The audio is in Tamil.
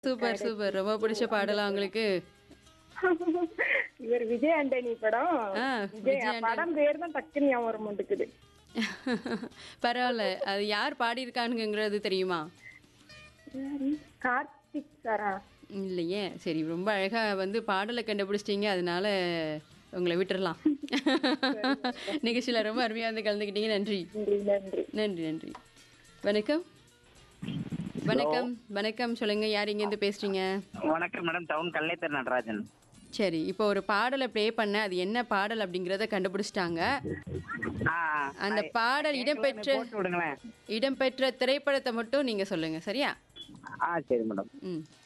சூப்பர் சூப்பர் ரொம்ப பிடிச்ச பாடலா உங்களுக்கு இவர் விஜய் ஆண்டனி படம் ஆ, விஜய் விஜய் ஆண்டனி. படம் பேர் தான் டக்குன்னு ஞாபகம் வர மாட்டேங்குது பரவாயில்ல அது யார் பாடியிருக்கானுங்கிறது தெரியுமா கார்த்திக் சாரா இல்லையே சரி ரொம்ப அழகா வந்து பாடலை கண்டுபிடிச்சிட்டீங்க அதனால உங்களை விட்டுறலாம் நிகழ்ச்சியில் ரொம்ப அருமையாக வந்து கலந்துக்கிட்டீங்க நன்றி நன்றி நன்றி நன்றி நன்றி வணக்கம் வணக்கம் வணக்கம் சொல்லுங்க யார் இங்கேருந்து பேசுறீங்க வணக்கம் மேடம் டவுன் கல்லைத்தர் நடராஜன் சரி இப்போ ஒரு பாடலை ப்ளே பண்ண அது என்ன பாடல் அப்படிங்கிறத கண்டுபிடிச்சிட்டாங்க ஆ, அந்த பாடல் இடம்பெற்ற போட்டு விடுங்களேன் இடம்பெற்ற திரைப்படத்தை மட்டும் நீங்க சொல்லுங்க சரியா ஆ சரி மேடம் ம்